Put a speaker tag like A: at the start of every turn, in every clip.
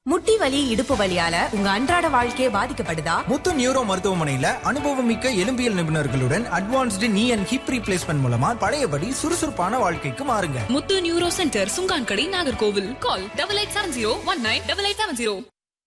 A: முட்டி வலி இடுப்பு வலியால உங்க அன்றாட வாழ்க்கையே பாதிக்கப்படுதா
B: முத்து நியூரோ மருத்துவமனையில அனுபவமிக்க எலும்பியல் நிபுணர்களுடன் அட்வான்ஸ்டு நீ அண்ட் ஹிப் ரீப்ளேஸ்மெண்ட் மூலமா பழையபடி சுறுசுறுப்பான வாழ்க்கைக்கு மாறுங்க
C: Muthu neuro centre Sungankadai Nagercoil call double eight seven zero one nine double eight seven zero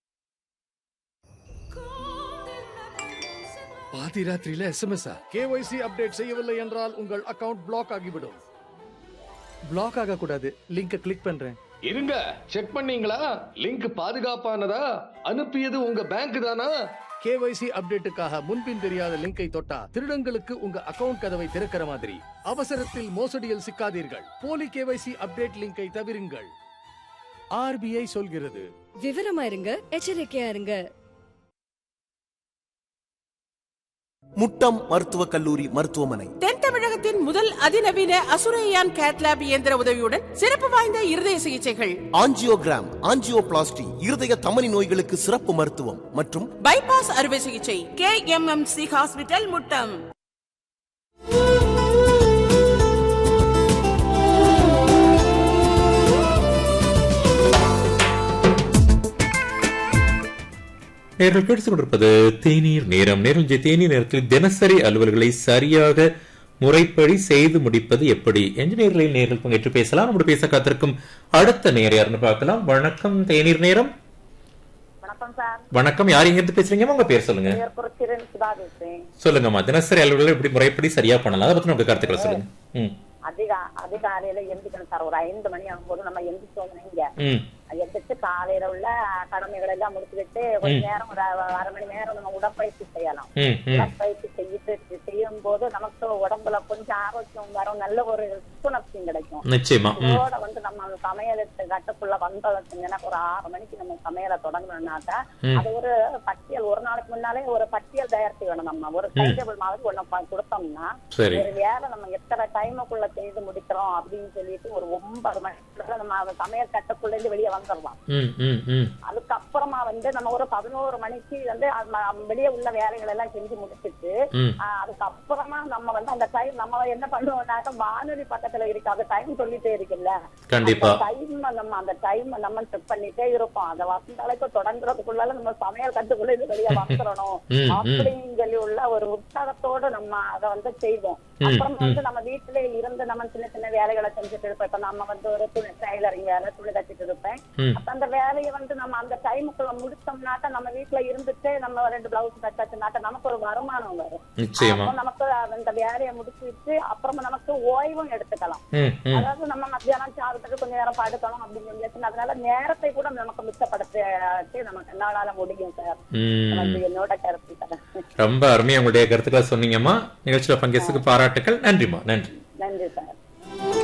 D: பாதி ராத்திரியில எஸ்எம்எஸ்
E: கேஒய்சி அப்டேட் செய்யவில்லை என்றால் உங்கள் அக்கவுண்ட் பிளாக் ஆகிவிடும்
D: பிளாக் ஆக கூடாது லிங்க கிளிக் பண்றேன்
E: இருங்க செக் பண்ணீங்களா லிங்க் பாதுகாப்பானதா அனுப்பியது உங்க பேங்க் தானா கேஒய்சி அப்டேட்டுக்காக முன்பின் தெரியாத லிங்கை தொட்டா திருடங்களுக்கு உங்க அக்கவுண்ட் கதவை திறக்கிற மாதிரி அவசரத்தில் மோசடியில் சிக்காதீர்கள் போலி கேஒய்சி அப்டேட் லிங்கை தவிருங்கள் ஆர்பிஐ சொல்கிறது
F: விவரமா இருங்க எச்சரிக்கையா இருங்க
G: முட்டம் மருத்துவக் கல்லூரி மருத்துவமனை
H: தென் தமிழகத்தின் முதல் அதிநவீன அசுரையான் கேட்லாப் இயந்திர உதவியுடன் சிறப்பு வாய்ந்த இருதய சிகிச்சைகள்
G: ஆஞ்சியோகிராம் ஆஞ்சியோபிளாஸ்டி இருதய தமனி நோய்களுக்கு சிறப்பு மருத்துவம் மற்றும்
H: பைபாஸ் அறுவை சிகிச்சை K M M C hospital Muttom
I: நேர்கள் கேட்டுக் கொண்டிருப்பது தேநீர் நேரம் நேரம் ஜெ தேநீர் நேரத்தில் தினசரி அலுவல்களை சரியாக முறைப்படி செய்து முடிப்பது எப்படி என்ஜினியர்களில் நேரில் பங்கேற்று பேசலாம் நம்முடைய பேச காத்திருக்கும் அடுத்த நேர் யாருன்னு பார்க்கலாம் வணக்கம் தேநீர் நேரம்
J: வணக்கம் சார்
I: வணக்கம் யார் எங்க இருந்து பேசுறீங்க உங்க பேர் சொல்லுங்க
J: குறிச்சிரன் சுதா பேசுறேன்
I: சொல்லுங்கம்மா தினசரி அலுவல்களை எப்படி முறைப்படி சரியா பண்ணலாம் அதை பத்தி நம்ம கருத்துக்களை சொல்லுங்க ம்
J: அதிகா அதிகாலையில எந்திக்கணும் சார் ஒரு ஐந்து மணி ஆகும்போது நம்ம எந்திரிச்சோம் இங்க
I: ம்
J: எந்திரிச்சு காலையில உள்ள கடமைகள் எல்லாம் முடிச்சுக்கிட்டு கொஞ்ச நேரம் ஒரு அரை மணி நேரம் நம்ம உடற்பயிற்சி செய்யலாம்
I: ம் ம்
J: உடற்பயிற்சி செய்யிட்டு செய்யும் போது நமக்கு உடம்புல கொஞ்சம் ஆரோக்கியம் வரும் நல்ல ஒரு புத்துணர்ச்சி கிடைக்கும்
I: நிச்சயமா ம்
J: இதோட வந்து நம்ம சமையலுக்கு கட்டுக்குள்ள வந்ததுங்கன்னா ஒரு ஆறு மணிக்கு நம்ம சமையலை தொடங்கணும்னாக்கா
I: ம்.
J: அது ஒரு பட்டியல் ஒரு நாளைக்கு முன்னாலே ஒரு பட்டியல் தயாரித்து வேணும் நம்ம ஒரு டைம் டேபிள் மாதிரி ஒண்ணு ப- கொடுத்தோம்னா
I: சரி
J: ஒரு வேலை நம்ம எத்தனை டைமுக்குள்ள செய்து முடிக்கிறோம் அப்படின்னு சொல்லிட்டு ஒரு ஒன்பது மணிக்குள்ள நம்ம அந்த சமையல் கட்டுக்குள்ள இருந்து வெளியே வந்துடலாம்
I: ம் ம் ம்
J: அதுக்கப்புறமா வந்து நம்ம ஒரு பதினோரு மணிக்கு வந்து அது ம- வெளியே உள்ள வேலைகள் எல்லாம் செஞ்சு முடிச்சிட்டு
I: ம்
J: ஆஹ் அதுக்கப்புறமா நம்ம வந்து அந்த டைம் நம்ம என்ன பண்ணுவோம்னாக்க வானொலி பக்கத்துல இருக்கு அது டைம் சொல்லிட்டே இருக்குல்ல
I: கண்டிப்பா
J: டைம் நம்ம அந்த டைம் நம்ம செக் பண்ணிட்டே இருப்போம் அந்த வசந்த அழைப்பு தொடங்குறதுக்குள்ள நம்ம சமையல் கட்டுக்குள்ள இது வெளியே வந்துடணும்
I: ம், ம்.
J: அப்படின்னு சொல்லி உள்ள ஒரு உற்சாகத்தோட நம்ம அதை வந்து செய்வோம்
I: ம்,
J: அப்புறம்
I: ம்.
J: வந்து நம்ம வீட்டிலே இருந்து நம்ம சின்ன சின்ன வேலைகளை செஞ்சுட்டு இருப்போம் இப்ப நம்ம வந்து ஒரு துணி டெய்லரிங் வேலை துணி தச்சிட்டு இருப்பேன்
I: ம்
J: அப்ப அந்த வேலையை வந்து நம்ம அந்த டைமுக்குள்ள முடிச்சோம்னாக்க நம்ம வீட்டுல இருந்துட்டு நம்ம ரெண்டு பிளவுஸ் தச்சாச்சுனாக்க நமக்கு ஒரு வருமானம் வரும்
I: நிச்சயமா
J: அப்போ நமக்கு அந்த வேலையை முடிச்சுட்டு அப்புறமா நமக்கு ஓய்வும் எடுத்துக்கலாம்
I: ம் ம்
J: அதாவது நம்ம மத்தியானம் சாப்பிட்டுட்டு கொஞ்ச நேரம் படுக்கணும் அப்படின்னு சொல்லி அதனால நேரத்தை கூட நமக்கு மிச்சப்படுத்தி நமக்கு என்னால முடியும் சார்
I: ம்
J: வந்து என்னோட கருத்து சார்
I: ரொம்ப அருமையா உங்களுடைய கருத்துக்களை சொன்னீங்கம்மா நிகழ்ச்சியில பங்கேற்றதுக்கு பாராட்டுக்கள் நன்றிம்மா நன்றி